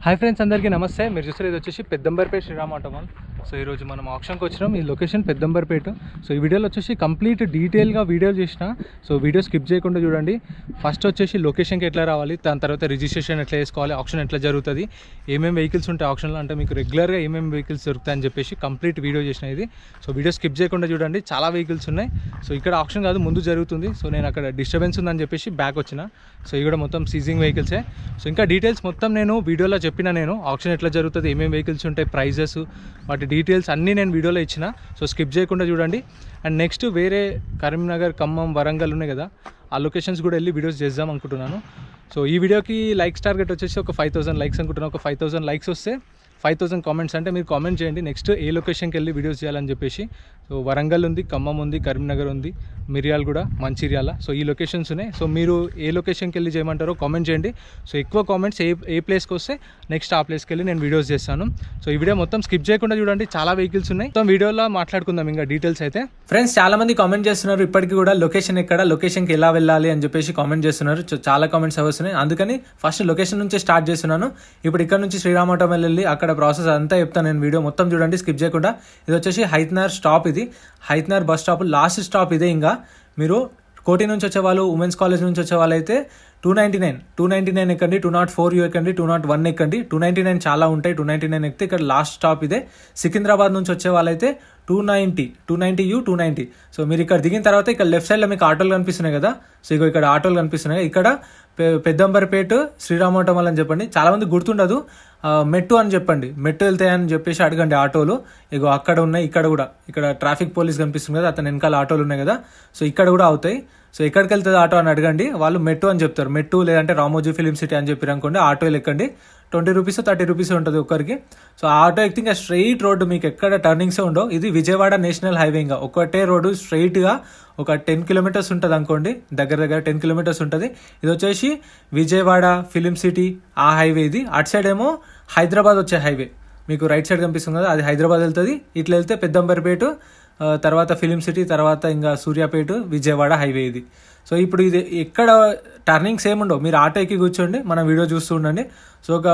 hi friends అందరికీ నమస్తే మీరు చూస్తారు ఇది వచ్చేసి పెద్దంబర్పేట శ్రీరామ్ ఆటోమాల్ సో ఈరోజు మనం ఆప్షన్కి వచ్చినాం ఈ లొకేషన్ పెద్దంబర్పేట సో ఈ వీడియోలో వచ్చేసి కంప్లీట్ డీటెయిల్గా వీడియో చేసిన సో వీడియో స్కిప్ చేయకుండా చూడండి ఫస్ట్ వచ్చేసి లొకేషన్కి ఎట్లా రావాలి దాని తర్వాత రిజిస్ట్రేషన్ ఎట్లా చేసుకోవాలి ఆప్షన్ ఎట్లా జరుగుతుంది ఏమేమి వెహికల్స్ ఉంటాయి ఆప్షన్లో అంటే మీకు రెగ్యులర్గా ఏమేమి వెహికల్స్ దొరుకుతాయని చెప్పేసి కంప్లీట్ వీడియో చేసిన ఇది సో వీడియో స్కిప్ చేయకుండా చూడండి చాలా వెహికల్స్ ఉన్నాయి సో ఇక్కడ ఆప్షన్ కాదు ముందు జరుగుతుంది సో నేను అక్కడ డిస్టర్బెన్స్ ఉందని చెప్పేసి బ్యాక్ వచ్చిన సో ఇవి కూడా మొత్తం సీజింగ్ వెహికల్సే సో ఇంకా డీటెయిల్స్ మొత్తం నేను వీడియోలో చెప్పిన నేను ఆప్షన్ ఎట్లా జరుగుతుంది ఏమేమి వెహికల్స్ ఉంటాయి ప్రైజెస్ వాటి డీటెయిల్స్ అన్నీ నేను వీడియోలో ఇచ్చిన సో స్కిప్ చేయకుండా చూడండి అండ్ నెక్స్ట్ వేరే కరీంనగర్ ఖమ్మం వరంగల్ ఉన్నాయి కదా ఆ లొకేషన్స్ కూడా వెళ్ళి వీడియోస్ చేద్దాం అనుకుంటున్నాను సో ఈ వీడియోకి లైక్స్ టార్గెట్ వచ్చేసి ఒక ఫైవ్ థౌసండ్ లైక్స్ అనుకుంటున్నాను ఒక ఫైవ్ థౌసండ్ లైక్స్ వస్తే ఫైవ్ థౌసండ్ కామెంట్స్ అంటే మీరు కామెంట్ చేయండి నెక్స్ట్ ఏ లొకేషన్కి వెళ్ళి వీడియోస్ చేయాలని చెప్పేసి సో వరంగల్ ఉంది ఖమ్మం ఉంది కరీంనగర్ ఉంది మిరియాల్ కూడా మంచిర్యాల సో ఈ లొకేషన్స్ ఉన్నాయి సో మీరు ఏ లొకేషన్కి వెళ్ళి చేయమంటారో కామెంట్ చేయండి సో ఎక్కువ కామెంట్స్ ఏ ఏ ప్లేస్కి వస్తే నెక్స్ట్ ఆ ప్లేస్కి వెళ్ళి నేను వీడియోస్ చేస్తాను సో ఈ వీడియో మొత్తం స్కిప్ చేయకుండా చూడండి చాలా వెహికల్స్ ఉన్నాయి మొత్తం వీడియోలో మాట్లాడుకుందాం ఇంకా డీటెయిల్స్ అయితే ఫ్రెండ్స్ చాలా మంది కామెంట్ చేస్తున్నారు ఇప్పటికీ కూడా లొకేషన్ ఎక్కడ లొకేషన్కి ఎలా వెళ్ళాలి అని చెప్పేసి కామెంట్ చేస్తున్నారు చ- చాలా కామెంట్స్ వస్తున్నాయి అందుకని ఫస్ట్ లొకేషన్ నుంచి స్టార్ట్ చేస్తున్నాను ఇప్పుడు ఇక్కడ నుంచి శ్రీరామటం వెళ్ళి అక్కడ ప్రాసెస్ అంతా చెప్తాను నేను వీడియో మొత్తం చూడండి స్కిప్ చేయకుండా ఇది వచ్చేసి హైత్నర్ స్టాప్ ఇది హైత్నర్ బస్ స్టాప్ లాస్ట్ స్టాప్ ఇదే ఇంకా మీరు కోటి నుంచి వచ్చే వాళ్ళు ఉమెన్స్ కాలేజ్ నుంచి వచ్చే వాళ్ళు అయితే two ninety nine two ninety nine ఎక్కండి టూ నాట్ ఫోర్ యూ ఎక్కండి టూ నాట్ వన్ ఎక్కండి టూ నైంటీ నైన్ చాలా ఉంటాయి టూ నైంటీ నైన్ ఎక్కితే ఇక్కడ లాస్ట్ స్టాప్ ఇదే సికింద్రాబాద్ నుంచి వచ్చే వాళ్ళైతే two ninety two ninety U two ninety so మీరు ఇక్కడ దిగిన తర్వాత ఇక్కడ లెఫ్ట్ సైడ్లో మీకు ఆటోలు కనిపిస్తున్నాయి కదా సో ఇగో ఇక్కడ ఆటోలు కనిపిస్తున్నాయి ఇక్కడ పె- పెద్దంబర్పేట శ్రీరామోటమల్ అని చెప్పండి చాలా మంది గుర్తుండదు ఆ, మెట్టు అని చెప్పండి మెట్టు వెళ్తాయని చెప్పేసి అడగండి ఆటోలు ఇగో అక్కడ ఉన్నాయి ఇక్కడ కూడా ఇక్కడ ట్రాఫిక్ పోలీస్ కనిపిస్తుంది కదా అతని వెనకాల ఆటోలు ఉన్నాయి కదా సో ఇక్కడ కూడా అవుతాయి సో ఎక్కడికి వెళ్తుంది ఆటో అని అడగండి వాళ్ళు మెట్టు అని చెప్తారు మెట్టు లేదంటే రామోజీ ఫిలిం సిటీ అని చెప్పారు అనుకోండి ఆటోలు ఎక్కండి ట్వంటీ రూపీస్ థర్టీ రూపీస్ ఉంటుంది ఒక్కరికి సో ఆ ఆటో ఎక్కితే ఇంకా స్ట్రైట్ రోడ్డు మీకు ఎక్కడ టర్నింగ్స్ ఉండవు ఇది విజయవాడ నేషనల్ హైవే ఇంకా ఒకటే రోడ్డు స్ట్రైట్గా ఒక టెన్ కిలోమీటర్స్ ఉంటుంది అనుకోండి దగ్గర దగ్గర టెన్ కిలోమీటర్స్ ఉంటుంది ఇది వచ్చేసి విజయవాడ ఫిలిం సిటీ ఆ హైవే ఇది అటు సైడ్ ఏమో హైదరాబాద్ వచ్చే హైవే మీకు రైట్ సైడ్ కనిపిస్తుంది కదా అది హైదరాబాద్ వెళ్తుంది ఇట్లా వెళ్తే పెద్దంబరిపేట ఆ, తర్వాత ఫిలిం సిటీ తర్వాత ఇంకా సూర్యాపేట విజయవాడ హైవే ఇది సో ఇప్పుడు ఇది ఎక్కడ టర్నింగ్స్ ఏముండవు మీరు ఆటో ఎక్కి కూర్చోండి మనం వీడియో చూస్తూ ఉండండి సో ఒక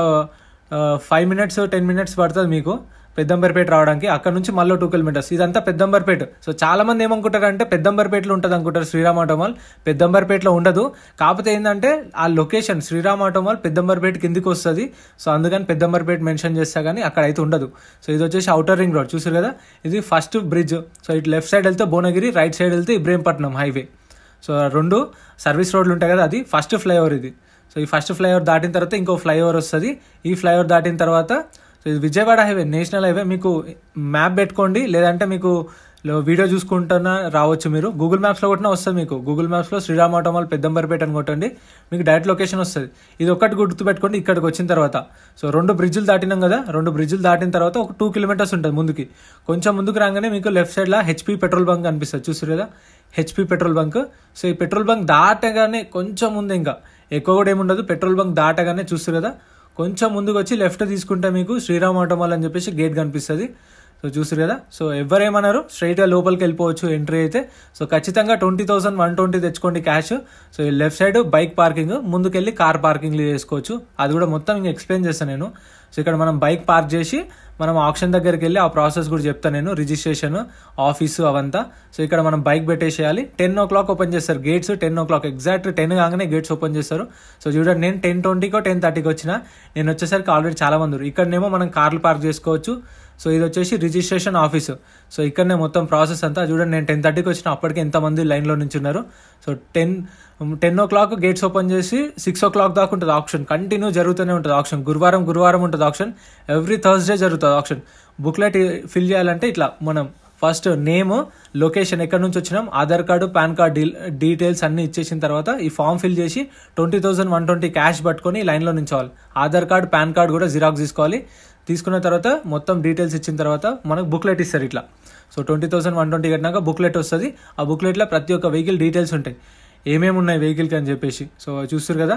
ఫైవ్ మినిట్స్ టెన్ మినిట్స్ పడుతుంది మీకు పెద్దంబర్పేట రావడానికి అక్కడ నుంచి మళ్ళీ టూ కిలోమీటర్స్ ఇదంతా పెద్దంబర్పేట సో చాలా మంది ఏమనుకుంటారు అంటే పెద్దంబర్పేటలో ఉంటుంది అనుకుంటారు శ్రీరామ్ ఆటోమాల్ పెద్దంబర్పేటలో ఉండదు కాకపోతే ఏంటంటే ఆ లొకేషన్ శ్రీరామ్ ఆటోమాల్ పెద్దంబర్పేట కిందికి వస్తుంది సో అందుకని పెద్దంబర్పేట మెన్షన్ చేస్తా కానీ అక్కడ అయితే ఉండదు సో ఇది వచ్చేసి అవుటర్ రింగ్ రోడ్ చూసారు కదా ఇది ఫస్ట్ బ్రిడ్జ్ సో ఇటు లెఫ్ట్ సైడ్ వెళ్తే భువనగిరి రైట్ సైడ్ వెళ్తే ఇబ్రహీంపట్నం హైవే సో రెండు సర్వీస్ రోడ్లు ఉంటాయి కదా అది ఫస్ట్ ఫ్లైఓవర్ ఇది సో ఈ ఫస్ట్ ఫ్లైఓవర్ దాటిన తర్వాత ఇంకో ఫ్లైఓవర్ వస్తుంది ఈ ఫ్లైఓవర్ దాటిన తర్వాత సో ఇది విజయవాడ హైవే నేషనల్ హైవే మీకు మ్యాప్ పెట్టుకోండి లేదంటే మీకు లో- వీడియో చూసుకుంటున్నా రావచ్చు మీరు గూగుల్ మ్యాప్స్లో కొట్టినా వస్తుంది మీకు గూగుల్ మ్యాప్స్లో శ్రీరామ్ ఆటోమాల్ పెద్దంబర్పేట అని కొట్టండి మీకు డైరెక్ట్ లొకేషన్ వస్తుంది ఇది ఒక్కటి గుర్తు పెట్టుకోండి ఇక్కడికి వచ్చిన తర్వాత సో రెండు బ్రిడ్జులు దాటినాం కదా రెండు బ్రిడ్జులు దాటిన తర్వాత ఒక టూ కిలోమీటర్స్ ఉంటుంది ముందుకి కొంచెం ముందుకు రాగానే మీకు లెఫ్ట్ సైడ్లో హెచ్పి పెట్రోల్ బంక్ కనిపిస్తుంది చూసారు కదా హెచ్పి పెట్రోల్ బంక్ సో ఈ పెట్రోల్ బంక్ దాటగానే కొంచెం ముందు ఇంకా ఎక్కువ కూడా ఏముండదు పెట్రోల్ బంక్ దాటగానే చూస్తారు కదా కొంచెం ముందుకు వచ్చి లెఫ్ట్ తీసుకుంటే మీకు శ్రీరామ్ ఆటోమాల్ అని చెప్పేసి గేట్ కనిపిస్తుంది సో చూసారు కదా సో ఎవరేమన్నారు స్ట్రైట్గా లోపలికి వెళ్ళిపోవచ్చు ఎంట్రీ అయితే సో ఖచ్చితంగా ట్వంటీ థౌసండ్ వన్ ట్వంటీ తెచ్చుకోండి క్యాష్ సో ఈ లెఫ్ట్ సైడ్ బైక్ పార్కింగ్ ముందుకెళ్ళి కార్ పార్కింగ్ చేసుకోవచ్చు అది కూడా మొత్తం ఇంకా ఎక్స్ప్లెయిన్ చేస్తాను నేను సో ఇక్కడ మనం బైక్ పార్క్ చేసి మనం ఆప్షన్ దగ్గరికి వెళ్ళి ఆ ప్రాసెస్ కూడా చెప్తాను నేను రిజిస్ట్రేషన్ ఆఫీసు అవంతా సో ఇక్కడ మనం బైక్ పెట్టేసేయాలి టెన్ ఓ క్లాక్ ఓపెన్ చేస్తారు gates ten o'clock exact ten కాగానే గేట్స్ ఓపెన్ చేస్తారు సో చూడండి నేను టెన్ ట్వంటీకో టెన్ థర్టీకి వచ్చిన నేను వచ్చేసరికి ఆల్రెడీ చాలా మంది ఉన్నారు ఇక్కడనేమో మనం కార్లు పార్క్ చేసుకోవచ్చు సో ఇది వచ్చేసి రిజిస్ట్రేషన్ ఆఫీసు సో ఇక్కడనే మొత్తం ప్రాసెస్ అంతా చూడండి నేను టెన్ థర్టీకి వచ్చిన అప్పటికే ఎంతమంది లైన్లో నుంచి ఉన్నారు so ten ten o'clock gates open చేసి సిక్స్ ఓ క్లాక్ దాకా ఉంటుంది ఆప్షన్ కంటిన్యూ జరుగుతూనే ఉంటుంది ఆప్షన్ గురువారం గురువారం ఉంటుంది ఆప్షన్ ఎవ్రీ థర్స్డే జరుగుతుంది ఆప్షన్ బుక్లెట్ ఫిల్ చేయాలంటే ఇట్లా మనం ఫస్ట్ నేమ్ లొకేషన్ ఎక్కడి నుంచి వచ్చినాం Aadhaar card PAN card details అన్ని ఇచ్చేసిన తర్వాత ఈ ఫామ్ ఫిల్ చేసి twenty thousand one twenty cash పట్టుకొని లైన్లో నించోవాలి ఆధార్ కార్డు పాన్ కార్డ్ కూడా జిరాక్స్ తీసుకోవాలి తీసుకున్న తర్వాత మొత్తం డీటెయిల్స్ ఇచ్చిన తర్వాత మనకు బుక్లెట్ ఇస్తారు ఇట్లా so twenty thousand one twenty కట్టినాక బుక్లెట్ వస్తుంది ఆ బుక్లెట్లో ప్రతి ఒక్క వెహికల్ డీటెయిల్స్ ఉంటాయి ఏమేమి ఉన్నాయి వెహికల్కి అని చెప్పేసి సో చూస్తారు కదా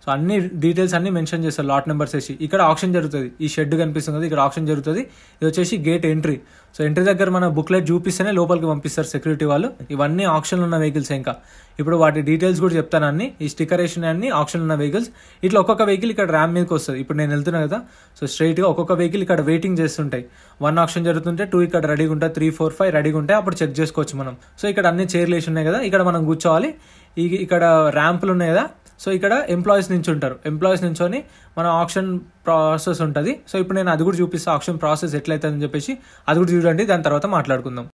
సో అన్ని డీటెయిల్స్ అన్ని మెన్షన్ చేస్తారు లాట్ నెంబర్స్ వేసి ఇక్కడ ఆప్షన్ జరుగుతుంది ఈ షెడ్ కనిపిస్తుంది కదా, ఇక్కడ ఆప్షన్ జరుగుతుంది ఇది వచ్చేసి గేట్ ఎంట్రీ సో ఎంట్రీ దగ్గర మన బుక్లెట్ చూపిస్తేనే లోపలికి పంపిస్తారు సెక్యూరిటీ వాళ్ళు ఇవన్నీ ఆప్షన్లు ఉన్న వెహికల్స్ ఇంకా ఇప్పుడు వాటి డీటెయిల్స్ కూడా చెప్తాను అన్ని ఈ స్టిక్కర్ వేసిన అన్ని ఆప్షన్ ఉన్న వెహికల్స్ ఇట్లా ఒక్కొక్క వెహికల్ ఇక్కడ ర్యామ్ మీదకి వస్తుంది ఇప్పుడు నేను వెళ్తున్నా కదా సో స్ట్రైట్ గా ఒక్కొక్క వెహికల్ ఇక్కడ వెయిటింగ్ చేస్తుంటాయి వన్ ఆప్షన్ జరుగుతుంటే టూ ఇక్కడ రెడీగా ఉంటాయి త్రీ ఫోర్ ఫైవ్ రెడీగా ఉంటాయి అప్పుడు చెక్ చేసుకోవచ్చు మనం సో ఇక్కడ అన్ని చైర్లు వేసి ఉన్నాయి కదా ఇక్కడ మనం కూర్చోవాలి ఈ ఇక్కడ ర్యాంపులు ఉన్నాయి కదా సో ఇక్కడ ఎంప్లాయీస్ నుంచి ఉంటారు ఎంప్లాయీస్ నుంచొని మన ఆప్షన్ ప్రాసెస్ ఉంటుంది సో ఇప్పుడు నేను అది కూడా చూపిస్తా ఆప్షన్ ప్రాసెస్ ఎట్లయితుందని చెప్పేసి అది కూడా చూడండి దాని తర్వాత మాట్లాడుకుందాం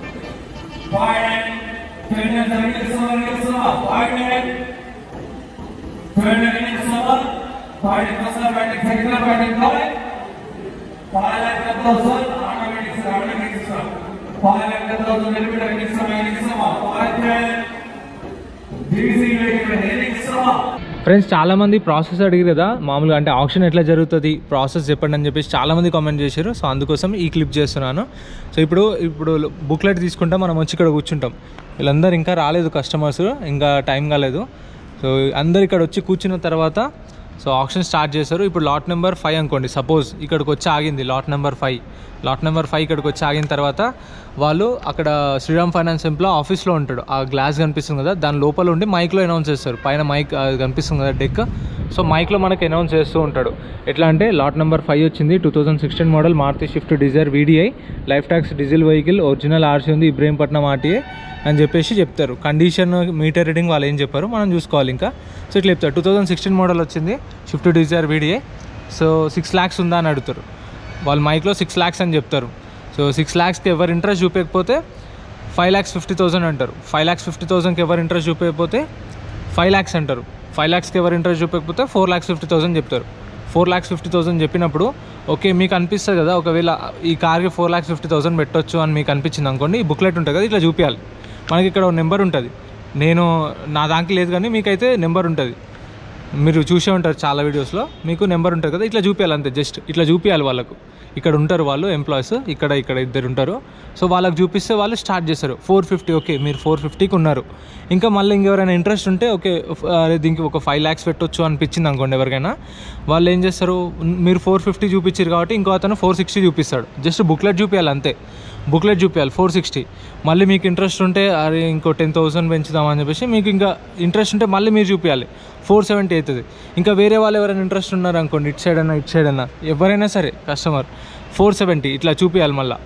ఫ్రెండ్స్ చాలా మంది ప్రాసెస్ అడిగారు కదా మామూలుగా అంటే ఆప్షన్ ఎట్లా జరుగుతుంది ప్రాసెస్ చెప్పండి అని చెప్పేసి చాలా మంది కామెంట్ చేశారు సో అందుకోసం ఈ క్లిప్ చేస్తున్నాను సో ఇప్పుడు ఇప్పుడు బుక్లెట్ తీసుకుంటాం మనం వచ్చి ఇక్కడ కూర్చుంటాం వీళ్ళందరూ ఇంకా రాలేదు కస్టమర్స్ ఇంకా టైం కాలేదు సో అందరు ఇక్కడ వచ్చి కూర్చున్న తర్వాత సో ఆప్షన్ స్టార్ట్ చేశారు ఇప్పుడు లాట్ నెంబర్ ఫైవ్ అనుకోండి సపోజ్ ఇక్కడికి వచ్చి ఆగింది lot number five lot number five ఇక్కడికి వచ్చి ఆగిన తర్వాత వాళ్ళు అక్కడ శ్రీరామ్ ఫైనాన్స్ ఎంప్లో ఆఫీస్లో ఉంటాడు ఆ గ్లాస్ కనిపిస్తుంది కదా దాని లోపల ఉండి మైక్లో అనౌన్స్ చేస్తారు పైన మైక్ అది కనిపిస్తుంది కదా డెక్ సో మైక్లో మనకి అనౌన్స్ చేస్తూ ఉంటాడు ఎట్లా అంటే లాట్ నెంబర్ ఫైవ్ వచ్చింది two thousand sixteen model Maruti Swift Dzire VDI life tax diesel vehicle original RC ఉంది ఇబ్రహీంపట్నం ఆర్టీఏ అని చెప్పేసి చెప్తారు కండిషన్ మీటర్ రీడింగ్ వాళ్ళు ఏం చెప్పారు మనం చూసుకోవాలి ఇంకా సో ఇట్లా చెప్తారు టూ థౌసండ్ సిక్స్టీన్ మోడల్ వచ్చింది Swift Dzire VDI so six lakhs ఉందా అని అడుగుతారు వాళ్ళు మైక్లో సిక్స్ ల్యాక్స్ అని చెప్తారు సో సిక్స్ ల్యాక్స్కి ఎవరు ఇంట్రెస్ట్ చూపించకపోతే ఫైవ్ ల్యాక్స్ ఫిఫ్టీ థౌసండ్ అంటారు ఫైవ్ ల్యాక్స్ ఫిఫ్టీ థౌసండ్కి ఎవరు ఇంట్రెస్ట్ చూపించకపోతే ఫైవ్ ల్యాక్స్ అంటారు ఫైవ్ ల్యాక్స్కి ఎవరు ఇంట్రెస్ట్ చూపించకపోతే ఫోర్ ల్యాక్స్ ఫిఫ్టీ థౌసండ్ చెప్తారు ఫోర్ ల్యాక్స్ ఫిఫ్టీ థౌసండ్ చెప్పినప్పుడు ఓకే మీకు అనిపిస్తుంది కదా ఒకవేళ ఈ కార్కి ఫోర్ ల్యాక్స్ ఫిఫ్టీ థౌసండ్ పెట్టొచ్చు అని మీకు అనిపించింది అనుకోండి ఈ బుక్లెట్ ఉంటుంది కదా ఇట్లా చూపించాలి మనకి ఇక్కడ నెంబర్ ఉంటుంది నేను నా దానికి లేదు కానీ మీకైతే నెంబర్ ఉంటుంది మీరు చూసే ఉంటారు చాలా వీడియోస్లో మీకు నెంబర్ ఉంటుంది కదా ఇట్లా చూపించాలి అంతే జస్ట్ ఇట్లా చూపించాలి వాళ్ళకు ఇక్కడ ఉంటారు వాళ్ళు ఎంప్లాయీస్ ఇక్కడ ఇక్కడ ఇద్దరు ఉంటారు సో వాళ్ళకి చూపిస్తే వాళ్ళు స్టార్ట్ చేస్తారు ఫోర్ ఫిఫ్టీ ఓకే మీరు ఫోర్ ఫిఫ్టీకి ఉన్నారు ఇంకా మళ్ళీ ఇంకెవరైనా ఇంట్రెస్ట్ ఉంటే ఓకే ఫ్- అరే దీనికి ఒక ఫైవ్ ల్యాక్స్ పెట్టొచ్చు అనిపించింది అనుకోండి ఎవరికైనా వాళ్ళు ఏం చేస్తారు మీరు ఫోర్ ఫిఫ్టీ చూపించారు కాబట్టి ఇంకో అతను ఫోర్ సిక్స్టీ చూపిస్తాడు జస్ట్ బుక్లెట్ చూపించాలి అంతే బుక్లెట్ చూపించాలి ఫోర్ సిక్స్టీ మళ్ళీ మీకు ఇంట్రెస్ట్ ఉంటే అరే ఇంకో టెన్ థౌసండ్ పెంచుదామని చెప్పేసి మీకు ఇంకా ఇంట్రెస్ట్ ఉంటే మళ్ళీ మీరు చూపించాలి ఫోర్ సెవెంటీ అవుతుంది ఇంకా వేరే వాళ్ళు ఎవరైనా ఇంట్రెస్ట్ ఉన్నారు అనుకోండి ఇటు సైడ్ అన్నా ఇటు సైడ్ అన్నా ఎవరైనా సరే కస్టమర్ ఫోర్ సెవెంటీ ఇట్లా చూపించాలి మళ్ళీ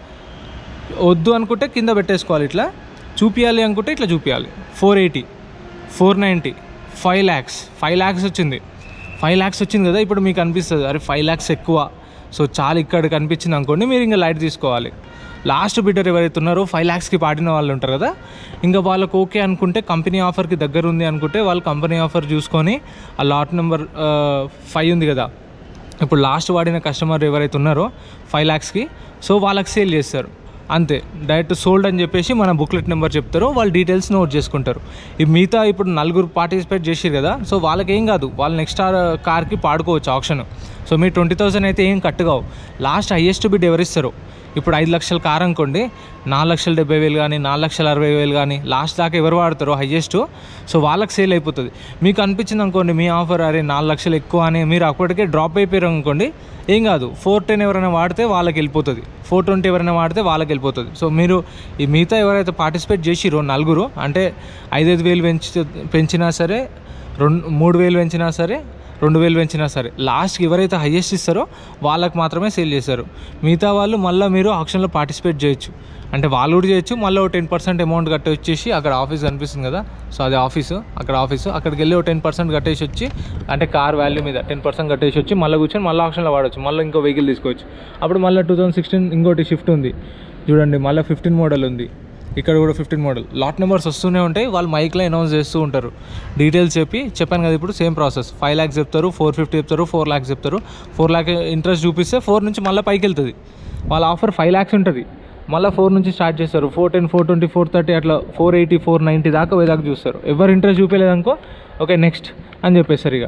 వద్దు అనుకుంటే కింద పెట్టేసుకోవాలి ఇట్లా చూపించాలి అనుకుంటే ఇట్లా చూపించాలి four eighty four ninety five lakhs five lakhs వచ్చింది ఫైవ్ ల్యాక్స్ వచ్చింది కదా ఇప్పుడు మీకు అనిపిస్తుంది అరే ఫైవ్ ల్యాక్స్ ఎక్కువ సో చాలా ఇక్కడ కనిపించింది అనుకోండి మీరు ఇంకా లైట్ తీసుకోవాలి లాస్ట్ బిడ్డర్ ఎవరైతే ఉన్నారో ఫైవ్ ల్యాక్స్కి పాడిన వాళ్ళు ఉంటారు కదా ఇంకా వాళ్ళకు ఓకే అనుకుంటే కంపెనీ ఆఫర్కి దగ్గర ఉంది అనుకుంటే వాళ్ళు కంపెనీ ఆఫర్ చూసుకొని ఆ లాట్ నెంబర్ ఫైవ్ ఉంది కదా ఇప్పుడు లాస్ట్ వాడిన కస్టమర్ ఎవరైతే ఉన్నారో ఫైవ్ ల్యాక్స్కి సో వాళ్ళకి సేల్ చేస్తారు అంతే డైరెక్ట్ సోల్డ్ అని చెప్పేసి మన బుక్లెట్ నెంబర్ చెప్తారు వాళ్ళు డీటెయిల్స్ నోట్ చేసుకుంటారు ఈ మిగతా ఇప్పుడు నలుగురు పార్టిసిపేట్ చేసారు కదా సో వాళ్ళకి ఏం కాదు వాళ్ళు నెక్స్ట్ కార్కి పాడుకోవచ్చు ఆప్షన్ సో మీరు ట్వంటీ థౌసండ్ అయితే ఏం కట్టుగావు లాస్ట్ హైయెస్ట్ బిడ్ ఎవరిస్తారు ఇప్పుడు ఐదు లక్షల కార్ అనుకోండి నాలుగు లక్షల డెబ్బై వేలు కానీ నాలుగు లక్షల అరవై వేలు కానీ లాస్ట్ దాకా ఎవరు వాడతారో హైయెస్ట్ సో వాళ్ళకి సేల్ అయిపోతుంది మీకు అనిపించింది అనుకోండి మీ ఆఫర్ అరే నాలుగు లక్షలు ఎక్కువ అని మీరు అప్పటికే డ్రాప్ అయిపోయారు అనుకోండి ఏం కాదు ఫోర్ టెన్ ఎవరైనా వాడితే వాళ్ళకి వెళ్ళిపోతుంది ఫోర్ ట్వంటీ ఎవరైనా వాడితే వాళ్ళకి వెళ్ళిపోతుంది సో మీరు ఈ మిగతా ఎవరైతే పార్టిసిపేట్ చేసిరో నలుగురు అంటే ఐదైదు వేలు పెంచి పెంచినా సరే రెండు మూడు వేలు పెంచినా సరే రెండు వేలు పెంచినా సరే లాస్ట్కి ఎవరైతే హైయెస్ట్ ఇస్తారో వాళ్ళకి మాత్రమే సేల్ చేస్తారు మిగతా వాళ్ళు మళ్ళీ మీరు ఆప్షన్లో పార్టిసిపేట్ చేయొచ్చు అంటే వాళ్ళు కూడా చేయొచ్చు మళ్ళీ ఒక టెన్ పర్సెంట్ అమౌంట్ కట్టి వచ్చేసి అక్కడ ఆఫీస్ కనిపిస్తుంది కదా సో అది ఆఫీసు అక్కడ ఆఫీసు అక్కడికి వెళ్ళి ఒక టెన్ పర్సెంట్ కట్టేసి వచ్చి అంటే కార్ వాల్యూ మీద టెన్ పర్సెంట్ కట్టేసి వచ్చి మళ్ళీ కూర్చొని మళ్ళీ ఆప్షన్లో వాడచ్చు మళ్ళీ ఇంకో వెహికల్ తీసుకోవచ్చు అప్పుడు మళ్ళీ టూ థౌసండ్ సిక్స్టీన్ ఇంకోటి షిఫ్ట్ ఉంది చూడండి మళ్ళీ ఫిఫ్టీన్ మోడల్ ఉంది ఇక్కడ కూడా ఫిఫ్టీన్ మోడల్ లాట్ నెంబర్స్ వస్తూనే ఉంటాయి వాళ్ళు మైక్లో అనౌన్స్ చేస్తూ ఉంటారు డీటెయిల్స్ చెప్పి చెప్పాను కదా ఇప్పుడు సేమ్ ప్రాసెస్ ఫైవ్ ల్యాక్స్ చెప్తారు ఫోర్ ఫిఫ్టీ చెప్తారు ఫోర్ ల్యాక్స్ చెప్తారు ఫోర్ ల్యాక్ ఇంట్రెస్ట్ చూపిస్తే ఫోర్ నుంచి మళ్ళీ పైకి వెళ్తుంది వాళ్ళ ఆఫర్ ఫైవ్ ల్యాక్స్ ఉంటుంది మళ్ళీ ఫోర్ నుంచి స్టార్ట్ చేస్తారు four ten four twenty four thirty అట్లా ఫోర్ ఎయిటీ ఫోర్ నైంటీ దాకా పోయేదాకా చూస్తారు ఎవరు ఇంట్రెస్ట్ చూపించలేదనుకో ఓకే నెక్స్ట్ అని చెప్పేస్తారు ఇక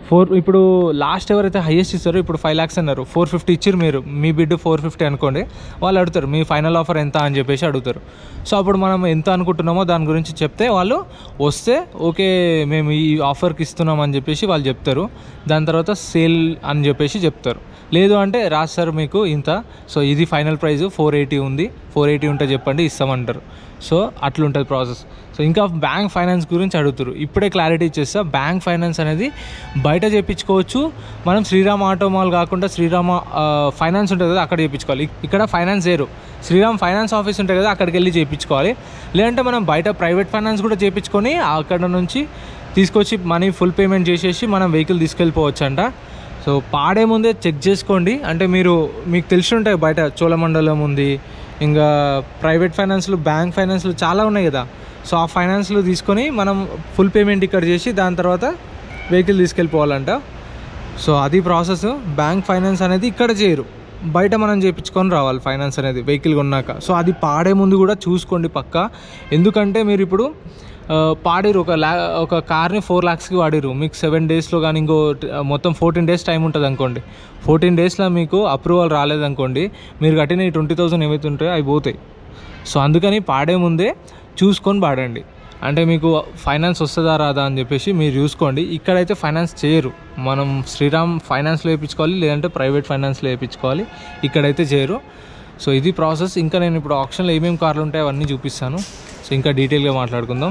ఫోర్ ఇప్పుడు లాస్ట్ ఎవరైతే హైయెస్ట్ ఇస్తారో ఇప్పుడు ఫైవ్ ల్యాక్స్ అన్నారు ఫోర్ ఫిఫ్టీ ఇచ్చారు మీరు మీ బిడ్ ఫోర్ ఫిఫ్టీ అనుకోండి వాళ్ళు అడుగుతారు మీ ఫైనల్ ఆఫర్ ఎంత అని చెప్పేసి అడుగుతారు సో అప్పుడు మనం ఎంత అనుకుంటున్నామో దాని గురించి చెప్తే వాళ్ళు వస్తే ఓకే మేము ఈ ఆఫర్కి ఇస్తున్నాం అని చెప్పేసి వాళ్ళు చెప్తారు దాని తర్వాత సేల్ అని చెప్పేసి చెప్తారు లేదు అంటే రాదు సార్ మీకు ఇంత సో ఇది ఫైనల్ ప్రైస్ ఫోర్ ఎయిటీ ఉంది ఫోర్ ఎయిటీ ఉంటే చెప్పండి ఇస్తామంటారు సో అట్లుంటుంది ప్రాసెస్ సో ఇంకా బ్యాంక్ ఫైనాన్స్ గురించి అడుగుతారు ఇప్పుడే క్లారిటీ ఇచ్చేస్తా బ్యాంక్ ఫైనాన్స్ అనేది బయట చేయించుకోవచ్చు మనం శ్రీరామ్ ఆటో మాల్ కాకుండా శ్రీరామ ఆ, ఫైనాన్స్ ఉంటుంది కదా అక్కడ చేయించుకోవాలి ఇక్కడ ఫైనాన్స్ వేరు శ్రీరామ్ ఫైనాన్స్ ఆఫీస్ ఉంటుంది కదా అక్కడికి వెళ్ళి చేయించుకోవాలి లేదంటే మనం బయట ప్రైవేట్ ఫైనాన్స్ కూడా చేయించుకొని అక్కడ నుంచి తీసుకొచ్చి మనీ ఫుల్ పేమెంట్ చేసేసి మనం వెహికల్ తీసుకెళ్ళిపోవచ్చు అంట సో పాడే ముందే చెక్ చేసుకోండి అంటే మీరు మీకు తెలిసి ఉంటాయి బయట చోళమండలం ఉంది ఇంకా ప్రైవేట్ ఫైనాన్స్లు బ్యాంక్ ఫైనాన్స్లు చాలా ఉన్నాయి కదా సో ఆ ఫైనాన్స్లు తీసుకొని మనం ఫుల్ పేమెంట్ ఇక్కడ చేసి దాని తర్వాత వెహికల్ తీసుకెళ్ళిపోవాలంట సో అది ప్రాసెస్ బ్యాంక్ ఫైనాన్స్ అనేది ఇక్కడ చేయరు బయట మనం చేయించుకొని రావాలి ఫైనాన్స్ అనేది వెహికల్ కొన్నాక సో అది పాడే ముందు కూడా చూసుకోండి పక్క ఎందుకంటే మీరు ఇప్పుడు ఆ, పాడిరు ఒక ల్యా ఒక కార్ని ఫోర్ ల్యాక్స్కి వాడిరు మీకు సెవెన్ డేస్లో కానీ ఇంకో ట- మొత్తం ఫోర్టీన్ డేస్ టైం ఉంటుంది అనుకోండి ఫోర్టీన్ డేస్లో మీకు అప్రూవల్ రాలేదనుకోండి మీరు కట్టిన ఈ ట్వంటీ థౌసండ్ ఏవైతే ఉంటాయో అవి పోతాయి సో అందుకని పాడే ముందే చూసుకొని పాడండి అంటే మీకు ఫైనాన్స్ వస్తుందా రాదా అని చెప్పేసి మీరు చూసుకోండి ఇక్కడైతే ఫైనాన్స్ చేయరు మనం శ్రీరామ్ ఫైనాన్స్లో వేయించుకోవాలి లేదంటే ప్రైవేట్ ఫైనాన్స్లో వేయించుకోవాలి ఇక్కడైతే చేయరు సో ఇది ప్రాసెస్ ఇంకా నేను ఇప్పుడు ఆప్షన్లో ఏమేమి కార్లు ఉంటాయో అవన్నీ చూపిస్తాను సో ఇంకా డీటెయిల్గా మాట్లాడుకుందాం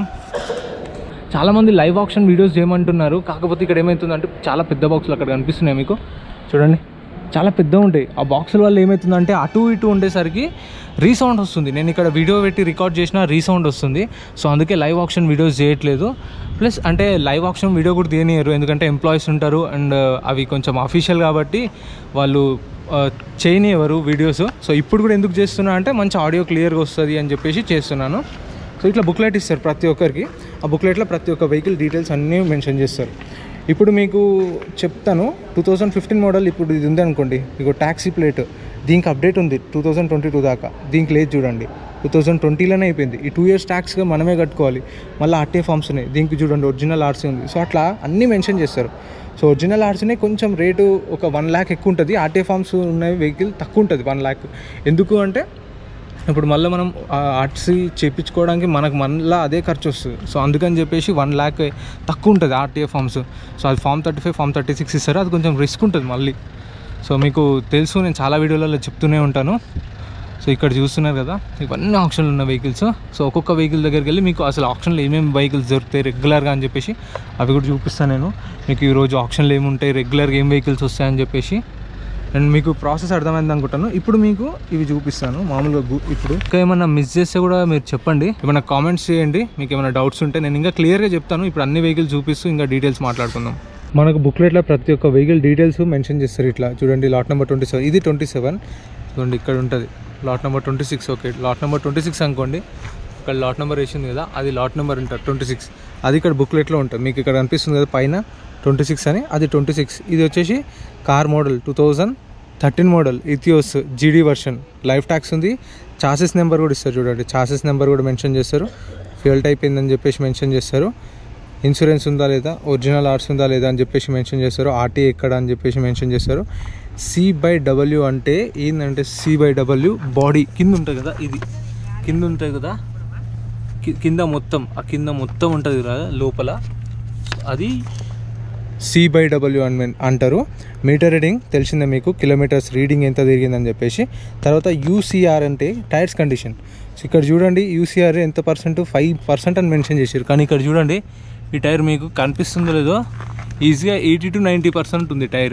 చాలామంది లైవ్ ఆప్షన్ వీడియోస్ చేయమంటున్నారు కాకపోతే ఇక్కడ ఏమవుతుందంటే చాలా పెద్ద బాక్సులు అక్కడ కనిపిస్తున్నాయి మీకు చూడండి చాలా పెద్ద ఉంటాయి ఆ బాక్సుల వల్ల ఏమవుతుందంటే అటు ఇటు ఉండేసరికి రీసౌండ్ వస్తుంది నేను ఇక్కడ వీడియో పెట్టి రికార్డ్ చేసిన రీసౌండ్ వస్తుంది సో అందుకే లైవ్ ఆప్షన్ వీడియోస్ చేయట్లేదు ప్లస్ అంటే లైవ్ ఆప్షన్ వీడియో కూడా తీయనియరు ఎందుకంటే ఎంప్లాయీస్ ఉంటారు అండ్ అవి కొంచెం అఫీషియల్ కాబట్టి వాళ్ళు ఆ, చేయనివ్వరు వీడియోస్ సో ఇప్పుడు కూడా ఎందుకు చేస్తున్నా అంటే మంచి ఆడియో క్లియర్గా వస్తుంది అని చెప్పేసి చేస్తున్నాను సో ఇట్లా బుక్లెట్ ఇస్తారు ప్రతి ఒక్కరికి ఆ బుక్లెట్లో ప్రతి ఒక్క వెహికల్ డీటెయిల్స్ అన్నీ మెన్షన్ చేస్తారు ఇప్పుడు మీకు చెప్తాను టూ థౌజండ్ ఫిఫ్టీన్ మోడల్ ఇప్పుడు ఇది ఉంది అనుకోండి ఇగో ట్యాక్సీ ప్లేట్ దీనికి అప్డేట్ ఉంది టూ థౌజండ్ ట్వంటీ టూ దాకా దీనికి లేదు చూడండి టూ థౌజండ్ ట్వంటీలోనే అయిపోయింది ఈ టూ ఇయర్స్ ట్యాక్స్గా మనమే కట్టుకోవాలి మళ్ళీ ఆర్టీఏ ఫామ్స్ ఉన్నాయి దీనికి చూడండి ఒరిజినల్ ఆర్సీ ఉంది సో అట్లా అన్నీ మెన్షన్ చేస్తారు సో ఒరిజినల్ ఆర్సీనే కొంచెం రేటు ఒక వన్ ల్యాక్ ఎక్కువ ఉంటుంది ఆర్టీఏ ఫామ్స్ ఉన్న వెహికల్ తక్కువ ఉంటుంది వన్ ల్యాక్ ఎందుకు అంటే ఇప్పుడు మళ్ళీ మనం ఆర్టీసీ చేయించుకోవడానికి మనకు మళ్ళీ అదే ఖర్చు వస్తుంది సో అందుకని చెప్పేసి వన్ ల్యాక్ తక్కువ ఉంటుంది ఆర్టీఏ ఫామ్స్ సో అది form thirty five form thirty six ఇస్తారు అది కొంచెం రిస్క్ ఉంటుంది మళ్ళీ సో మీకు తెలుసు నేను చాలా వీడియోలలో చెప్తూనే ఉంటాను సో ఇక్కడ చూస్తున్నారు కదా ఇవన్నీ ఆప్షన్లు ఉన్న వెహికల్స్ సో ఒక్కొక్క వెహికల్ దగ్గరికి వెళ్ళి మీకు అసలు ఆప్షన్లో ఏమేమి వెహికల్స్ దొరుకుతాయి రెగ్యులర్గా అని చెప్పేసి అవి కూడా చూపిస్తాను నేను మీకు ఈరోజు ఆప్షన్లు ఏముంటాయి రెగ్యులర్గా ఏం వెహికల్స్ వస్తాయని చెప్పేసి అండ్ మీకు ప్రాసెస్ అర్థమైంది అనుకుంటాను ఇప్పుడు మీకు ఇవి చూపిస్తాను మామూలుగా గు- ఇప్పుడు ఇంకా ఏమైనా మిస్ చేస్తే కూడా మీరు చెప్పండి ఏమైనా కామెంట్స్ చేయండి మీకు ఏమైనా డౌట్స్ ఉంటే నేను ఇంకా క్లియర్గా చెప్తాను ఇప్పుడు అన్ని వెహికల్స్ చూపిస్తూ ఇంకా డీటెయిల్స్ మాట్లాడుకుందాం మనకు బుక్లెట్లో ప్రతి ఒక్క వెహికల్ డీటెయిల్స్ మెన్షన్ చేస్తారు ఇట్లా చూడండి లాట్ నెంబర్ ట్వంటీ సెవెన్ ఇది ట్వంటీ సెవెన్ చూడండి ఇక్కడ ఉంటుంది lot number twenty six okay lot number twenty six అనుకోండి ఇక్కడ లాట్ నెంబర్ వేసింది కదా అది లాట్ నెంబర్ ఉంటుంది ట్వంటీ సిక్స్ అది ఇక్కడ బుక్లెట్లో ఉంటుంది మీకు ఇక్కడ కనిపిస్తుంది కదా పైన ట్వంటీ సిక్స్ అని అది ట్వంటీ సిక్స్ ఇది వచ్చేసి car model two thousand thirteen model Etios GD version life tax ఉంది చాసెస్ నెంబర్ కూడా ఇస్తారు చూడండి చాసెస్ నెంబర్ కూడా మెన్షన్ చేస్తారు ఫ్యూల్ టైప్ ఏందని చెప్పేసి మెన్షన్ చేస్తారు ఇన్సూరెన్స్ ఉందా లేదా ఒరిజినల్ ఆర్ట్స్ ఉందా లేదా అని చెప్పేసి మెన్షన్ చేస్తారు ఆర్టీ ఎక్కడ అని చెప్పేసి మెన్షన్ చేస్తారు సి బై డబ్ల్యూ అంటే ఏంటంటే సి బై డబ్ల్యూ బాడీ కింద ఉంటుంది కదా ఇది కింద ఉంటుంది కదా కి- కింద మొత్తం ఆ కింద మొత్తం ఉంటుంది కదా లోపల అది సి బై డబ్ల్యూ అని మెన్- అంటారు మీటర్ రీడింగ్ తెలిసిందే మీకు కిలోమీటర్స్ రీడింగ్ ఎంత తిరిగిందని చెప్పేసి తర్వాత యూసీఆర్ అంటే టైర్స్ కండిషన్ సో ఇక్కడ చూడండి యూసీఆర్ ఎంత పర్సెంట్ ఫైవ్ పర్సెంట్ అని మెన్షన్ చేశారు కానీ ఇక్కడ చూడండి ఈ టైర్ మీకు కనిపిస్తుందో లేదో ఈజీగా ఎయిటీ టు నైంటీ పర్సెంట్ ఉంది టైర్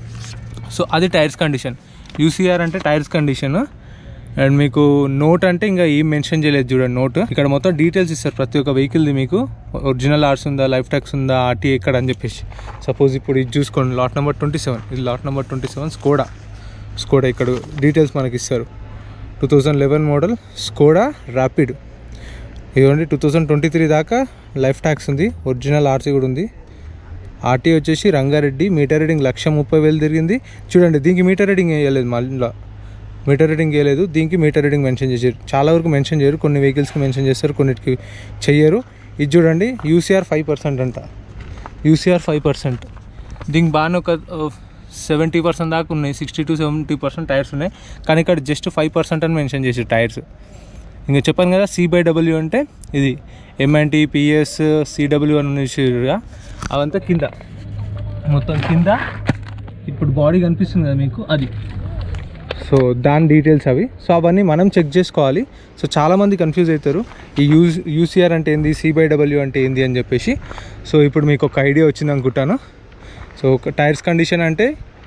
సో అది టైర్స్ కండిషన్ యూసీఆర్ అంటే టైర్స్ కండిషన్ అండ్ మీకు నోట్ అంటే ఇంకా ఏం మెన్షన్ చేయలేదు చూడండి నోట్ ఇక్కడ మొత్తం డీటెయిల్స్ ఇస్తారు ప్రతి ఒక్క వెహికల్ది మీకు ఒరిజినల్ ఆర్స్ ఉందా లైఫ్ ట్యాక్స్ ఉందా ఆర్టీ ఎక్కడ అని చెప్పేసి సపోజ్ ఇప్పుడు ఇది చూసుకోండి లాట్ నెంబర్ ట్వంటీ సెవెన్ ఇది lot number twenty seven Skoda Skoda ఇక్కడ డీటెయిల్స్ మనకి ఇస్తారు two thousand eleven model Skoda Rapid ఇదిగోండి టూ థౌజండ్ ట్వంటీ త్రీ దాకా లైఫ్ ట్యాక్స్ ఉంది ఒరిజినల్ ఆర్సీ కూడా ఉంది ఆర్టీ వచ్చేసి రంగారెడ్డి మీటర్ రీడింగ్ లక్ష ముప్పై వేలు తిరిగింది చూడండి దీనికి మీటర్ రీడింగ్ వేయలేదు మళ్ళీ మీటర్ రీడింగ్ వేయలేదు దీనికి మీటర్ రీడింగ్ మెన్షన్ చేశారు చాలా వరకు మెన్షన్ చేయరు కొన్ని వెహికల్స్కి మెన్షన్ చేస్తారు కొన్నిటికి చెయ్యరు ఇది చూడండి యూసీఆర్ ఫైవ్ పర్సెంట్ అంట యూసీఆర్ ఫైవ్ పర్సెంట్ దీనికి బాగానే ఒక సెవెంటీ పర్సెంట్ దాకా ఉన్నాయి sixty to seventy percent tyres ఉన్నాయి కానీ ఇక్కడ జస్ట్ ఫైవ్ పర్సెంట్ అని మెన్షన్ చేసి టైర్స్ ఇంకా చెప్పాను కదా సి బై డబ్ల్యూ అంటే ఇది ఎంఎన్టీ పిఎస్ సిడబ్ల్యూ అని చూసిర్రుగా అవంతా కింద మొత్తం కింద ఇప్పుడు బాడీ కనిపిస్తుంది కదా మీకు అది సో దాని డీటెయిల్స్ అవి సో అవన్నీ మనం చెక్ చేసుకోవాలి సో చాలామంది కన్ఫ్యూజ్ అవుతారు ఈ యూజ్ యూసీఆర్ అంటే ఏంది సి బై డబ్ల్యూ అంటే ఏంది అని చెప్పేసి సో ఇప్పుడు మీకు ఒక ఐడియా వచ్చింది అనుకుంటాను సో ఒక టైర్స్ కండిషన్ అంటే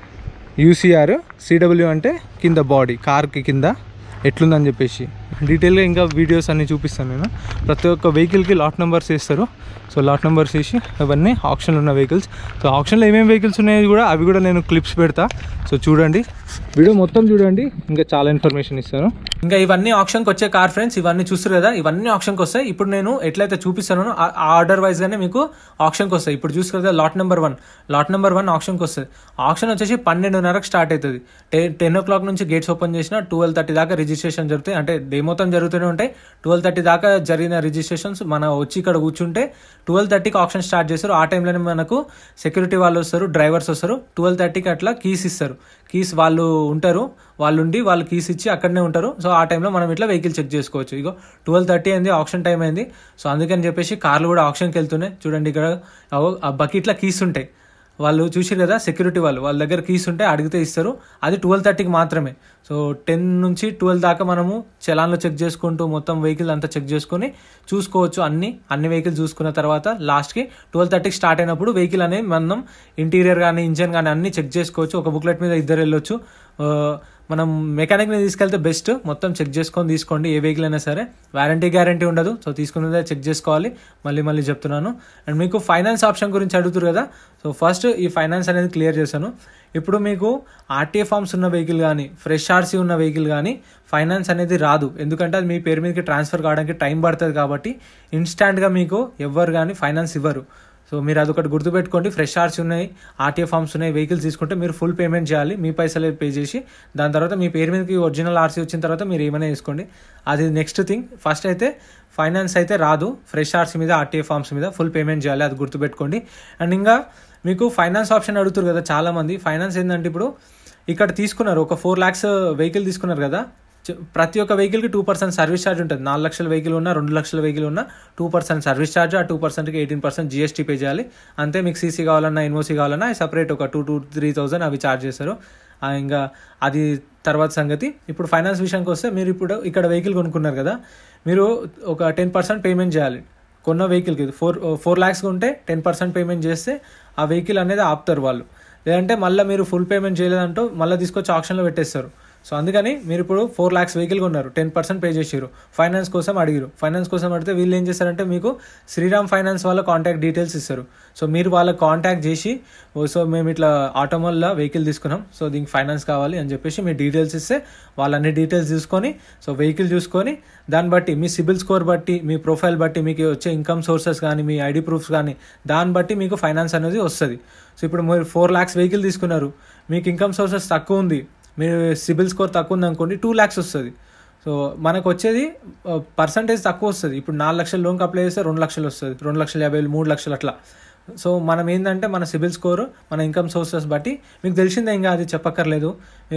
యూసీఆర్ సిడబ్ల్యూ అంటే కింద బాడీ కార్కి కింద ఎట్లుందని చెప్పేసి డీటెయిల్గా ఇంకా వీడియోస్ అన్నీ చూపిస్తాను నేను ప్రతి ఒక్క వెహికల్కి లాట్ నెంబర్స్ వేస్తారు సో లాట్ నెంబర్స్ వేసి అవన్నీ ఆప్షన్లు ఉన్న వెహికల్స్ సో ఆప్షన్లో ఏమేమి వెహికల్స్ ఉన్నాయి కూడా అవి కూడా నేను క్లిప్స్ పెడతా సో చూడండి వీడియో మొత్తం చూడండి ఇంకా చాలా ఇన్ఫర్మేషన్ ఇస్తాను ఇంకా ఇవన్నీ ఆప్షన్కి వచ్చే కార్ ఫ్రెండ్స్ ఇవన్నీ చూస్తారు కదా ఇవన్నీ ఆప్షన్కి వస్తాయి ఇప్పుడు నేను ఎట్లయితే చూపిస్తానో ఆ ఆర్డర్ వైజ్గానే మీకు ఆప్షన్కి వస్తాయి ఇప్పుడు చూస్తారు కదా lot number one lot number one ఆప్షన్కి వస్తుంది ఆప్షన్ వచ్చేసి పన్నెండున్నరకు స్టార్ట్ అవుతుంది టెన్ టెన్ ఓ క్లాక్ నుంచి గేట్స్ ఓపెన్ చేసిన ట్వెల్వ్ థర్టీ దాకా రిజిస్ట్రేషన్ జరుగుతాయి అంటే డే మొత్తం జరుగుతూనే ఉంటాయి ట్వెల్వ్ థర్టీ దాకా జరిగిన రిజిస్ట్రేషన్స్ మన వచ్చి ఇక్కడ కూర్చుంటే ట్వెల్వ్ థర్టీకి ఆప్షన్ స్టార్ట్ చేస్తారు ఆ టైంలోనే మనకు సెక్యూరిటీ వాళ్ళు వస్తారు డ్రైవర్స్ వస్తారు ట్వెల్వ్ థర్టీకి అట్లా కీస్ ఇస్తారు కీస్ వాళ్ళు ఉంటారు వాళ్ళు ఉండి వాళ్ళు కీస్ ఇచ్చి అక్కడనే ఉంటారు సో ఆ టైంలో మనం ఇట్లా వెహికల్ చెక్ చేసుకోవచ్చు ఇగో ట్వెల్వ్ థర్టీ అయింది ఆప్షన్ టైం అయింది సో అందుకని చెప్పేసి కార్లు కూడా ఆప్షన్కి వెళ్తున్నాయి చూడండి ఇక్కడ అగో ఆ బకెట్లో కీస్ ఉంటాయి వాళ్ళు చూసారు కదా సెక్యూరిటీ వాళ్ళు వాళ్ళ దగ్గర కీస్ ఉంటే అడిగితే ఇస్తారు అది ట్వెల్వ్ థర్టీకి మాత్రమే సో టెన్ నుంచి ట్వెల్వ్ దాకా మనము చలాన్లో చెక్ చేసుకుంటూ మొత్తం వెహికల్ అంతా చెక్ చేసుకొని చూసుకోవచ్చు అన్ని అన్ని వెహికల్ చూసుకున్న తర్వాత లాస్ట్కి ట్వెల్వ్ థర్టీకి స్టార్ట్ అయినప్పుడు వెహికల్ అనేది మనం ఇంటీరియర్ కానీ ఇంజన్ కానీ అన్ని చెక్ చేసుకోవచ్చు ఒక బుక్లెట్ మీద ఇద్దరు వెళ్ళొచ్చు ఆ, మనం మెకానిక్ని తీసుకెళ్తే బెస్ట్ మొత్తం చెక్ చేసుకొని తీసుకోండి ఏ వెహికల్ అయినా సరే వారంటీ గ్యారంటీ ఉండదు సో తీసుకున్నదే చెక్ చేసుకోవాలి మళ్ళీ మళ్ళీ చెప్తున్నాను అండ్ మీకు ఫైనాన్స్ ఆప్షన్ గురించి అడుగుతారు కదా సో ఫస్ట్ ఈ ఫైనాన్స్ అనేది క్లియర్ చేశాను ఇప్పుడు మీకు ఆర్టీఏ ఫార్మ్స్ ఉన్న వెహికల్ కానీ ఫ్రెష్ ఆర్సీ ఉన్న వెహికల్ కానీ ఫైనాన్స్ అనేది రాదు ఎందుకంటే అది మీ పేరు మీదకి ట్రాన్స్ఫర్ కావడానికి టైం పడుతుంది కాబట్టి ఇన్స్టాంట్గా మీకు ఎవ్వరు కానీ ఫైనాన్స్ ఇవ్వరు సో మీరు అదొకటి గుర్తుపెట్టుకోండి ఫ్రెష్ ఆర్స్ ఉన్నాయి ఆర్టీఏ ఫార్మ్స్ ఉన్నాయి వెహికల్స్ తీసుకుంటే మీరు ఫుల్ పేమెంట్ చేయాలి మీ పైసలే పే చేసి దాని తర్వాత మీ పేరు మీదకి ఒరిజినల్ ఆర్సీ వచ్చిన తర్వాత మీరు ఏమైనా వేసుకోండి అది నెక్స్ట్ థింగ్ ఫస్ట్ అయితే ఫైనాన్స్ అయితే రాదు ఫ్రెష్ ఆర్సీ మీద ఆర్టీఏ ఫార్మ్స్ మీద ఫుల్ పేమెంట్ చేయాలి అది గుర్తుపెట్టుకోండి అండ్ ఇంకా మీకు ఫైనాన్స్ ఆప్షన్ అడుగుతారు కదా చాలామంది ఫైనాన్స్ ఏంటంటే ఇప్పుడు ఇక్కడ తీసుకున్నారు ఒక ఫోర్ ల్యాక్స్ వెహికల్ తీసుకున్నారు కదా చ- ప్రతి ఒక్క వెహికల్కి టూ పర్సెంట్ సర్వీస్ ఛార్జ్ ఉంటుంది నాలుగు లక్షల వెహికల్ ఉన్నా రెండు లక్షల వెహికల్ ఉన్నా టూ పర్సెంట్ సర్వీస్ ఛార్జ్ ఆ టూ పర్సెంట్కి ఎయిటీన్ పర్సెంట్ జిఎస్టీ పే చేయాలి అంతే మీకు సీసీ కావాలన్నా ఎన్ఓసీ కావాలన్నా సపరేట్ ఒక టూ టూ త్రీ థౌజండ్ అవి ఛార్జ్ చేస్తారు ఆ, ఇంకా అది తర్వాత సంగతి ఇప్పుడు ఫైనాన్స్ విషయానికి వస్తే మీరు ఇప్పుడు ఇక్కడ వెహికల్ కొనుక్కున్నారు కదా మీరు ఒక టెన్ పర్సెంట్ పేమెంట్ చేయాలి కొన్న వెహికల్కి ఫోర్ ఫోర్ ల్యాక్స్ ఉంటే టెన్ పర్సెంట్ పేమెంట్ చేస్తే ఆ వెహికల్ అనేది ఆపుతారు వాళ్ళు లేదంటే మళ్ళీ మీరు ఫుల్ పేమెంట్ చేయలేదంటూ మళ్ళీ తీసుకొచ్చి ఆప్షన్లో పెట్టేస్తారు సో అందుకని మీరు ఇప్పుడు ఫోర్ ల్యాక్స్ వెహికల్ కొన్నారు టెన్ పర్సెంట్ పే చేసారు ఫైనాన్స్ కోసం అడిగారు ఫైనాన్స్ కోసం అడిగితే వీళ్ళు ఏం చేస్తారంటే మీకు శ్రీరామ్ ఫైనాన్స్ వాళ్ళ కాంటాక్ట్ డీటెయిల్స్ ఇస్తారు సో మీరు వాళ్ళకి కాంటాక్ట్ చేసి "ఓ, సో మేము ఇట్లా ఆటోమోల్లో వెహికల్ తీసుకున్నాం సో దీనికి ఫైనాన్స్ కావాలి అని చెప్పేసి మీ డీటెయిల్స్ ఇస్తే వాళ్ళు అన్ని డీటెయిల్స్ తీసుకొని సో వెహికల్ చూసుకొని దాన్ని బట్టి మీ సిబిల్ స్కోర్ బట్టి మీ ప్రొఫైల్ బట్టి మీకు వచ్చే ఇన్కమ్ సోర్సెస్ కానీ మీ ఐడి ప్రూఫ్స్ కానీ దాన్ని బట్టి మీకు ఫైనాన్స్ అనేది వస్తుంది సో ఇప్పుడు మీరు ఫోర్ ల్యాక్స్ వెహికల్ తీసుకున్నారు మీకు ఇన్కమ్ సోర్సెస్ తక్కువ ఉంది మీరు సిబిల్ స్కోర్ తక్కువ ఉంది అనుకోండి టూ ల్యాక్స్ వస్తుంది సో మనకు వచ్చేది పర్సంటేజ్ తక్కువ వస్తుంది ఇప్పుడు నాలుగు లక్షల లోన్కి అప్లై చేస్తే రెండు లక్షలు వస్తుంది రెండు లక్షల యాభై వేలు మూడు లక్షలు అట్లా సో మనం ఏంటంటే మన సిబిల్ స్కోర్ మన ఇన్కమ్ సోర్సెస్ బట్టి మీకు తెలిసిందే ఇంకా అది చెప్పక్కర్లేదు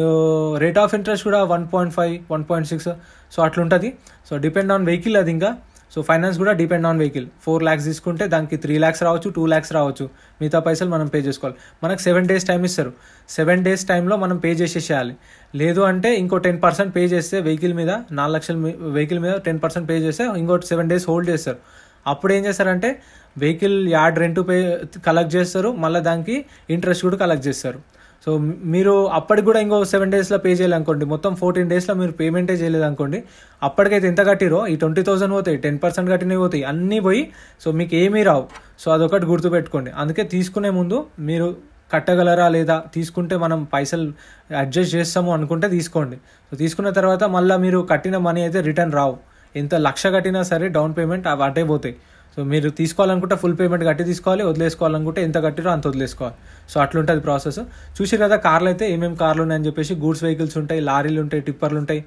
రేట్ ఆఫ్ ఇంట్రెస్ట్ కూడా one point five one point six so అట్లుంటుంది సో డిపెండ్ ఆన్ వెహికల్ అది ఇంకా సో ఫైనాన్స్ కూడా depend on vehicle four lakhs తీసుకుంటే దానికి త్రీ ల్యాక్స్ రావచ్చు టూ ల్యాక్స్ రావచ్చు మిగతా పైసలు మనం పే చేసుకోవాలి మనకు సెవెన్ డేస్ టైం ఇస్తారు సెవెన్ డేస్ టైంలో మనం పే చేసేసేయాలి లేదు అంటే ఇంకో టెన్ పర్సెంట్ పే చేస్తే వెహికల్ మీద నాలుగు లక్షల వెహికల్ మీద టెన్ పర్సెంట్ పే చేస్తే ఇంకో సెవెన్ డేస్ హోల్డ్ చేస్తారు అప్పుడు ఏం చేస్తారంటే vehicle yard rent pay collect చేస్తారు మళ్ళీ దానికి ఇంట్రెస్ట్ కూడా కలెక్ట్ చేస్తారు సో మీరు అప్పటికి కూడా ఇంకో సెవెన్ డేస్లో పే చేయాలనుకోండి మొత్తం ఫోర్టీన్ డేస్లో మీరు పేమెంటే చేయలేదు అనుకోండి అప్పటికైతే ఎంత కట్టిరో ఈ ట్వంటీ థౌసండ్ పోతాయి టెన్ పర్సెంట్ కట్టినవి పోతాయి అన్నీ పోయి సో మీకు ఏమీ రావు సో అదొకటి గుర్తుపెట్టుకోండి అందుకే తీసుకునే ముందు మీరు కట్టగలరా లేదా తీసుకుంటే మనం పైసలు అడ్జస్ట్ చేస్తాము అనుకుంటే తీసుకోండి సో తీసుకున్న తర్వాత మళ్ళీ మీరు కట్టిన మనీ అయితే రిటర్న్ రావు ఎంత లక్ష కట్టినా సరే డౌన్ పేమెంట్ అవి అటే పోతాయి సో మీరు తీసుకోవాలనుకుంటే ఫుల్ పేమెంట్ కట్టి తీసుకోవాలి వదిలేసుకోవాలనుకుంటే ఎంత కట్టిరో అంత వదిలేసుకోవాలి సో అట్లుంటుంది ప్రాసెస్ చూసి కదా కార్లు అయితే ఏమేమి కార్లు ఉన్నాయని చెప్పేసి గూడ్స్ వెహికల్స్ ఉంటాయి లారీలు ఉంటాయి టిప్పర్లు ఉంటాయి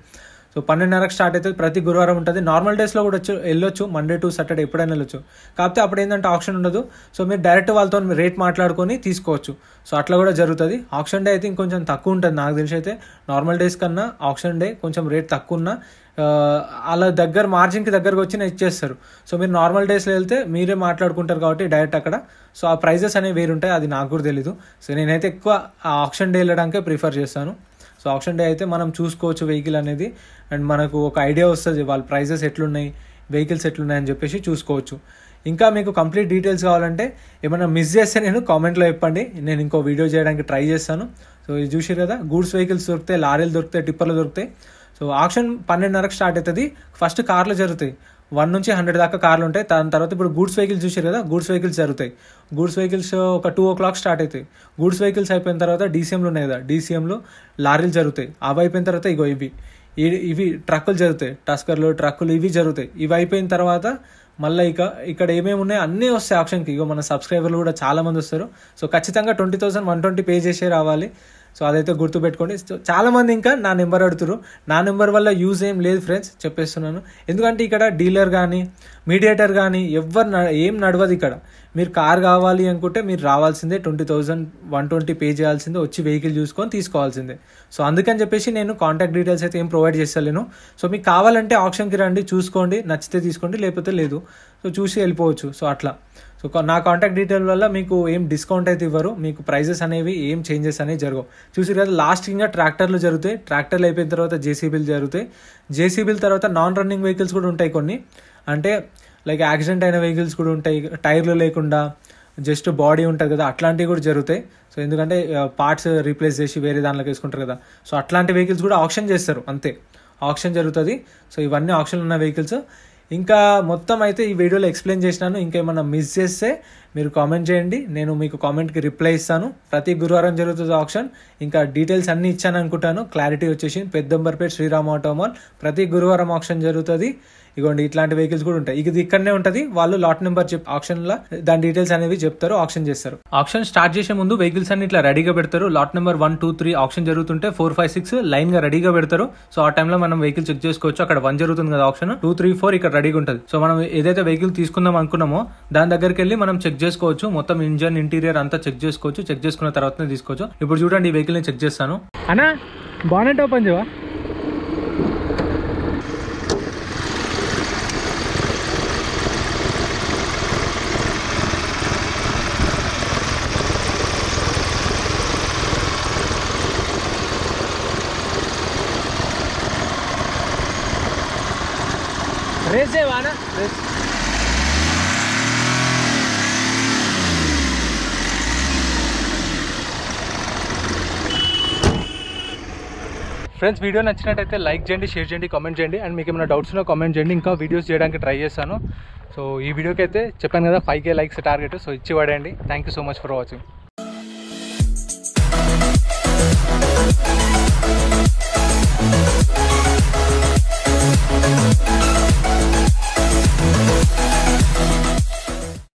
సో పన్నెండున్నరకు స్టార్ట్ అవుతుంది ప్రతి గురువారం ఉంటుంది నార్మల్ డేస్లో కూడా వచ్చి వెళ్ళొచ్చు మండే టు సాటర్డే ఎప్పుడైనా వెళ్ళొచ్చు కాకపోతే అప్పుడు ఏంటంటే ఆప్షన్ ఉండదు సో మీరు డైరెక్ట్ వాళ్ళతో రేట్ మాట్లాడుకొని తీసుకోవచ్చు సో అట్లా కూడా జరుగుతుంది ఆప్షన్ డే అయితే ఇంకొంచెం తక్కువ ఉంటుంది నాకు తెలిసి అయితే నార్మల్ డేస్ కన్నా ఆప్షన్ డే కొంచెం రేట్ తక్కువ ఉన్నా ఆ, అలా దగ్గర మార్జిన్కి దగ్గరకు వచ్చి ఇచ్చేస్తారు సో మీరు నార్మల్ డేస్లో వెళ్తే మీరే మాట్లాడుకుంటారు కాబట్టి డైరెక్ట్ అక్కడ సో ఆ ప్రైజెస్ అనేవి వేరు ఉంటాయి అది నాకు కూడా తెలీదు సో నేనైతే ఎక్కువ ఆ ఆప్షన్ డే వెళ్ళడానికే ప్రిఫర్ చేస్తాను సో ఆప్షన్ డే అయితే మనం చూసుకోవచ్చు వెహికల్ అనేది అండ్ మనకు ఒక ఐడియా వస్తుంది వాళ్ళ ప్రైజెస్ ఎట్లున్నాయి వెహికల్స్ ఎట్లున్నాయని చెప్పేసి చూసుకోవచ్చు ఇంకా మీకు కంప్లీట్ డీటెయిల్స్ కావాలంటే ఏమైనా మిస్ చేస్తే నేను కామెంట్లో చెప్పండి నేను ఇంకో వీడియో చేయడానికి ట్రై చేస్తాను సో ఇది చూసారు కదా గూడ్స్ వెహికల్స్ దొరుకుతాయి లారీలు దొరుకుతాయి టిప్పర్లు దొరుకుతాయి సో ఆప్షన్ పన్నెండున్నరకు స్టార్ట్ అవుతుంది ఫస్ట్ కార్లు జరుగుతాయి వన్ నుంచి హండ్రెడ్ దాకా కార్లు ఉంటాయి దాని తర్వాత ఇప్పుడు గూడ్స్ వెహికల్స్ చూసారు కదా గూడ్స్ వెహికల్స్ జరుగుతాయి గూడ్స్ వెహికల్స్ ఒక టూ ఓ క్లాక్ స్టార్ట్ అవుతాయి గూడ్స్ వెహికల్స్ అయిపోయిన తర్వాత డీసీఎంలు ఉన్నాయి కదా డీసీఎంలో లారీలు జరుగుతాయి అవి అయిపోయిన తర్వాత ఇగో ఇవి ఈ- ఇవి ట్రక్కులు జరుగుతాయి టస్కర్లు ట్రక్కులు ఇవి జరుగుతాయి ఇవి అయిపోయిన తర్వాత మళ్ళీ ఇక ఇక్కడ ఏమేమి ఉన్నాయో అన్నీ వస్తాయి ఆప్షన్కి ఇగో మన సబ్స్క్రైబర్లు కూడా చాలా మంది వస్తారు సో ఖచ్చితంగా twenty thousand one twenty pay చేసే రావాలి సో అదైతే గుర్తుపెట్టుకోండి సో చాలా మంది ఇంకా నా నెంబర్ అడుగుతారు నా నెంబర్ వల్ల యూజ్ ఏం లేదు ఫ్రెండ్స్ చెప్పేస్తున్నాను ఎందుకంటే ఇక్కడ డీలర్ కానీ మీడియేటర్ కానీ ఎవ్వరు న- ఏం నడవదు ఇక్కడ మీరు కార్ కావాలి అనుకుంటే మీరు రావాల్సిందే twenty thousand one twenty pay చేయాల్సిందే వచ్చి వెహికల్ చూసుకొని తీసుకోవాల్సిందే సో అందుకని చెప్పేసి నేను కాంటాక్ట్ డీటెయిల్స్ అయితే ఏం ప్రొవైడ్ చేస్తలేను సో మీకు కావాలంటే ఆప్షన్కి రండి చూసుకోండి నచ్చితే తీసుకోండి లేకపోతే లేదు సో చూసి వెళ్ళిపోవచ్చు సో అట్లా సో కా- నా కాంటాక్ట్ డీటెయిల్ వల్ల మీకు ఏం డిస్కౌంట్ అయితే ఇవ్వరు మీకు ప్రైజెస్ అనేవి ఏం చేంజెస్ అనేవి జరగవు చూసి కదా లాస్ట్ ఇంకా ట్రాక్టర్లు జరుగుతాయి ట్రాక్టర్లు అయిపోయిన తర్వాత జేసీబీలు జరుగుతాయి జేసీబీల తర్వాత నాన్ రన్నింగ్ వెహికల్స్ కూడా ఉంటాయి కొన్ని అంటే లైక్ యాక్సిడెంట్ అయిన వెహికల్స్ కూడా ఉంటాయి టైర్లు లేకుండా జస్ట్ బాడీ ఉంటుంది కదా అట్లాంటివి కూడా జరుగుతాయి సో ఎందుకంటే పార్ట్స్ రీప్లేస్ చేసి వేరే దాంట్లోకి వేసుకుంటారు కదా సో అట్లాంటి వెహికల్స్ కూడా ఆప్షన్ చేస్తారు అంతే ఆప్షన్ జరుగుతుంది సో ఇవన్నీ ఆప్షన్ ఉన్న వెహికల్స్ ఇంకా మొత్తం అయితే ఈ వీడియోలో ఎక్స్ప్లెయిన్ చేసినాను ఇంకేమన్నా మిస్ చేస్తే మీరు కామెంట్ చేయండి నేను మీకు కామెంట్కి రిప్లై ఇస్తాను ప్రతి గురువారం జరుగుతుంది ఆప్షన్ ఇంకా డీటెయిల్స్ అన్నీ ఇచ్చాను అనుకుంటాను క్లారిటీ వచ్చేసి పెద్దంబర్పేట శ్రీరామ్ ఆటోమాల్ ప్రతి గురువారం ఆప్షన్ జరుగుతుంది ఇగోండి ఇట్లాంటి వెహికల్స్ కూడా ఉంటాయి ఇది ఇక్కడనే ఉంటుంది వాళ్ళు లాట్ నెంబర్ చెప్ ఆప్షన్ లో దాని డీటెయిల్స్ అనేవి చెప్తారు ఆప్షన్ చేస్తారు ఆప్షన్ స్టార్ట్ చేసే ముందు వెహికల్స్ అన్ని ఇట్లా రెడీగా పెడతారు lot number one two three option జరుగుతుంటే ఫోర్ ఫైవ్ సిక్స్ లైన్ గా రెడీగా పెడతారు సో ఆ టైంలో మనం వెహికల్ చెక్ చేసుకోవచ్చు అక్కడ వన్ జరుగుతుంది కదా ఆప్షన్ టూ త్రీ ఫోర్ ఇక్కడ రెడీగా ఉంటుంది సో మనం ఏదైతే వెహికల్ తీసుకుందాం అనుకున్నామో దాని దగ్గరికి వెళ్ళి మనం చెక్ చేసుకోవచ్చు మొత్తం ఇంజన్ ఇంటీరియర్ అంతా చెక్ చేసుకోవచ్చు చెక్ చేసుకున్న తర్వాతనే తీసుకోవచ్చు ఇప్పుడు చూడండి ఈ వెహికల్ ని చెక్ చేస్తాను అన్నా బానెట్ ఓపెన్ చేయవా రేస్ చేయవానా రేస్ ఫ్రెండ్స్ వీడియో నచ్చినట్టయితే లైక్ చేయండి షేర్ చేయండి కామెంట్ చేయండి అండ్ మీకు ఏమైనా డౌట్స్ ఉన్నా కామెంట్ చేయండి ఇంకా వీడియోస్ చేయడానికి ట్రై చేస్తాను సో ఈ వీడియోకి అయితే చెప్పాను కదా five K likes target so ఇచ్చి పడేయండి thank you so much for watching Thank